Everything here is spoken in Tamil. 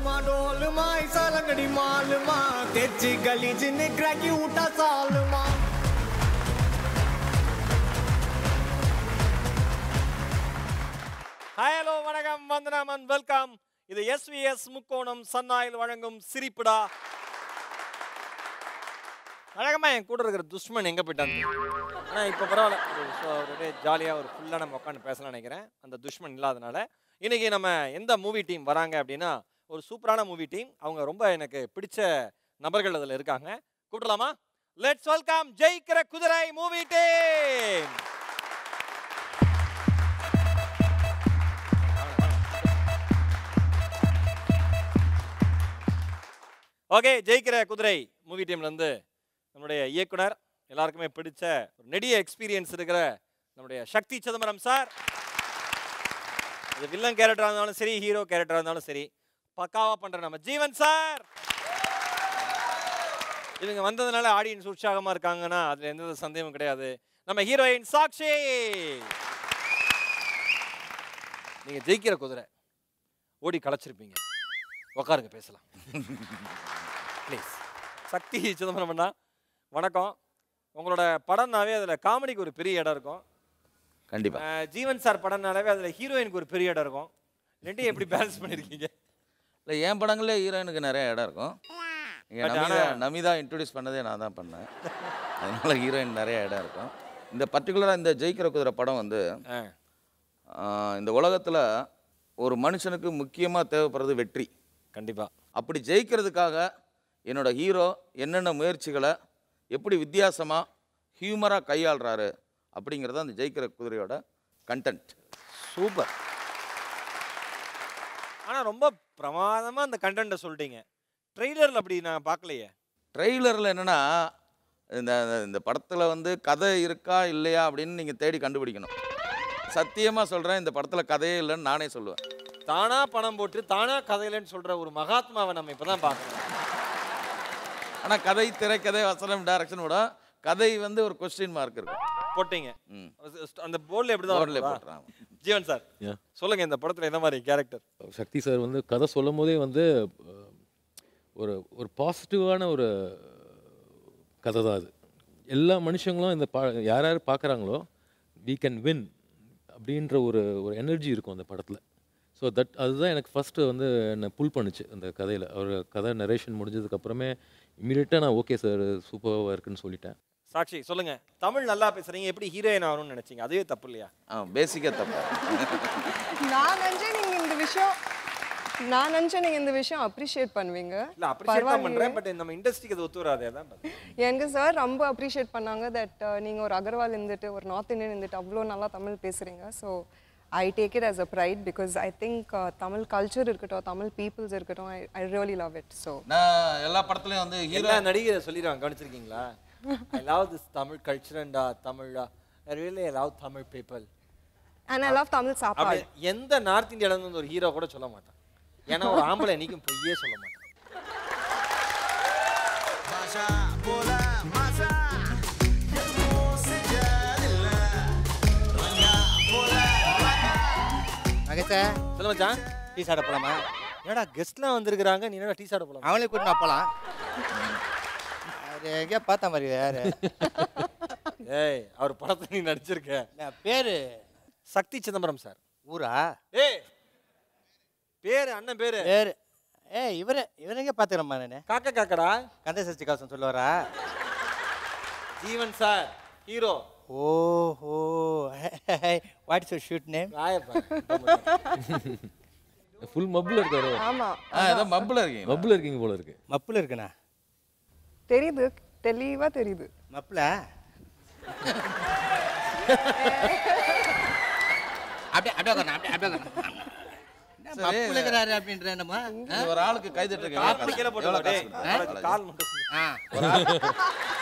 ढोलमा ढोलमा ऐसा लंगड़ी मालमा तेजी गली जिन्हें क्रैकी उठा सालमा ஹாய் ஹலோ வணக்கம் வந்தனம் அண்ட் வெல்கம் இது எஸ்விஎஸ் முக்கோணம் சன்னாயில் வழங்கும் சிரிப்புடா வழக்கமா என் கூட இருக்கிற துஷ்மன் எங்கே போயிட்டாங்க ஆனால் இப்போ பரவாயில்ல ஒரு so- ஒரு ஜாலியாக ஒரு ஃபுல்லாக நம்ம உட்காந்து பேசலாம்னு நினைக்கிறேன் அந்த துஷ்மன் இல்லாதனால இன்னைக்கு நம்ம எந்த மூவி டீம் வராங்க அப்படின்னா ஒரு சூப்பரான மூவி டீம் அவங்க ரொம்ப எனக்கு பிடிச்ச நபர்கள் அதில் இருக்காங்க கூப்பிடலாமா லெட்ஸ் வெல்கம் ஜெயிக்கிற குதிரை மூவி டீம் ஓகே ஜெயிக்கிற குதிரை மூவி டீம்லேருந்து நம்முடைய இயக்குனர் எல்லாருக்குமே பிடிச்ச ஒரு நெடிய எக்ஸ்பீரியன்ஸ் இருக்கிற நம்முடைய சக்தி சிதம்பரம் சார் இது வில்லன் கேரக்டராக இருந்தாலும் சரி ஹீரோ கேரக்டராக இருந்தாலும் சரி பக்காவாக பண்ணுற நம்ம ஜீவன் சார் இவங்க வந்ததுனால ஆடியன்ஸ் உற்சாகமாக இருக்காங்கன்னா அதில் எந்த சந்தேகமும் கிடையாது நம்ம ஹீரோயின் சாக்ஷி நீங்கள் ஜெயிக்கிற குதிரை ஓடி களைச்சிருப்பீங்க உட்காருங்க பேசலாம் ப்ளீஸ் சக்தி சிதம்பரம் அண்ணா வணக்கம் உங்களோட படம்னாவே அதில் காமெடிக்கு ஒரு பெரிய இடம் இருக்கும் கண்டிப்பா அஹ் ஜீவன் சார் படம்னாலே அதில் ஹீரோயினுக்கு ஒரு பெரிய இடம் இருக்கும் ரெண்டையும் எப்படி பேலன்ஸ் பண்ணியிருக்கீங்க இல்லை என் படங்களே ஹீரோயினுக்கு நிறைய இடம் இருக்கும் இங்க But நமிதா ஆனா- நமிதா இன்ட்ரடியூஸ் பண்ணதே நான் தான் பண்ணேன் அதனால ஹீரோயின் நிறைய இடம் இருக்கும் இந்த பர்டிகுலராக இந்த ஜெயிக்கிற குதிரை படம் வந்து ஆ ஆஹ், இந்த உலகத்தில் ஒரு மனுஷனுக்கு முக்கியமாக தேவைப்படுறது வெற்றி கண்டிப்பாக அப்படி ஜெயிக்கிறதுக்காக என்னோட ஹீரோ என்னென்ன முயற்சிகளை எப்படி வித்தியாசமாக ஹியூமராக கையாளுறாரு அப்படிங்கிறது அந்த ஜெயிக்கிற குதிரையோட கண்டென்ட் சூப்பர் ஆனால் ரொம்ப பிரமாதமாக அந்த கண்டென்ட்டை சொல்லிட்டீங்க ட்ரெய்லரில் அப்படி நான் பார்க்கலையே ட்ரெய்லரில் என்னென்னா இந்த இந்த படத்தில் வந்து கதை இருக்கா இல்லையா அப்படின்னு நீங்கள் தேடி கண்டுபிடிக்கணும் சத்தியமாக சொல்கிறேன் இந்த படத்தில் கதையே இல்லைன்னு நானே சொல்லுவேன் தானா பணம் போட்டு தானா கதையிலன்னு சொல்கிற ஒரு மகாத்மாவை நம்ம இப்போ தான் பார்க்கணும் ஆனால் கதை திரைக்கதை வசனம் டைரக்ஷன் விட கதை வந்து ஒரு கொஸ்டின் மார்க் இருக்கும் போட்டீங்க ம் அந்த போர்டில் எப்படி போர்டில் தான் போட்டுறாங்க ஜீவன் சார் Yeah. சொல்லுங்க இந்த படத்தில் எந்த மாதிரி கேரக்டர் சக்தி சார் வந்து கதை சொல்லும் போதே வந்து அஹ், ஒரு ஒரு பாசிட்டிவான ஒரு கதை தான் அது எல்லா மனுஷங்களும் இந்த பா யார் யார் பார்க்குறாங்களோ we கேன் வின் அப்படின்ற ஒரு ஒரு எனர்ஜி இருக்கும் அந்த படத்தில் ஸோ தட் அதுதான் எனக்கு ஃபஸ்ட்டு வந்து என்னை புல் பண்ணுச்சு அந்த கதையில் அவர் கதை நரேஷன் முடிஞ்சதுக்கப்புறமே இமீடியட்டாக நான் ஓகே சார் சூப்பராக இருக்குன்னு சொல்லிட்டேன் சாட்சி சொல்லுங்க தமிழ் நல்லா பேசுறீங்க எப்படி ஹீரோயின் ஆகணும்னு நினைச்சீங்க அதுவே தப்பு இல்லையா ஆ பேசிக்காக தப்பு நான் நினச்சேன் நீங்கள் இந்த விஷயம் நான் நினச்சேன் நீங்கள் இந்த விஷயம் அப்ரிஷியேட் பண்ணுவீங்க இல்ல அப்ரிஷியேட் தான் பண்றேன் பட் நம்ம இண்டஸ்ட்ரிக்கு அது ஒத்து வராது அதான் பார்த்தேன். எனக்கு சார் ரொம்ப அப்ரிஷியேட் பண்ணாங்க தட் நீங்கள் ஒரு அகர்வால் இருந்துட்டு ஒரு நார்த் இந்தியன் இருந்துட்டு அவ்வளோ நல்லா தமிழ் பேசுகிறீங்க so I take it as a pride because I think Tamil culture இருக்கட்டும் தமிழ் பீப்புள்ஸ் இருக்கட்டும் I I really love it so நான் எல்லா படத்துலையும் வந்து ஹீரோ எல்லா நடிகரை சொல்லிடுவாங்க கவனிச்சிருக்கீங்களா ஐ லவ் திஸ் தமிழ் கல்ச்சரண்டா தமிழா I really love Tamil people and I love Tamil அப்படி சாப்பாடு எந்த நார்த் இந்தியால இருந்து ஒரு ஹீரோ கூட சொல்ல மாட்டான் ஏன்னா ஒரு ஆம்பளை என்னைக்கும் பொய்யே சொல்ல மாட்டான் மகேஷா சொல்ல மச்சான் டீ சாப்பிட போலாமா என்னடா கெஸ்ட்லாம் வந்திருக்கிறாங்க நீ என்னடா டீ சாப்பிட போலாம் அவங்களே கூட்டு நான் போலாம் அது எங்கேயா பார்த்த மாதிரி யாரு ஏய் அவர் படத்துல நீ நடிச்சிருக்க நான் பேரு சக்தி சிதம்பரம் சார் ஊரா ஏய் பேரு அண்ணன் பேரு பேரு ஏ இவரே இவரை எங்கே பார்த்துக்கிறேம்மா நான் காக்கா காக்கடா கந்த சஷ்டி கவசம் சொல்லுவாரா ஜீவன் சார் ஹீரோ ஓஹோ what is shoot name Rayappa full மப்பில் இருக்காரு ஆமாம் ஆ ஏதோ மப்பில் இருக்கீங்க மப்பில் இருக்கீங்க போல இருக்கு மப்பில் இருக்குண்ணா தெரியுது தெளிவாக தெரியுது மப்பில் அப்படியே அப்படியே உட்காருண்ணா, அப்படியே அப்படியே உட்காருண்ணா. என்ன சரி. மப்பில் இருக்கிறாரு அப்படின்ற என்னம்மா இது ஒரு ஆளுக்கு கைதட்டு கால் கீழே போட்டு எவ்வளோ டேய், காசு கொடுத்தாங்க? கால் மட்டும் ஆ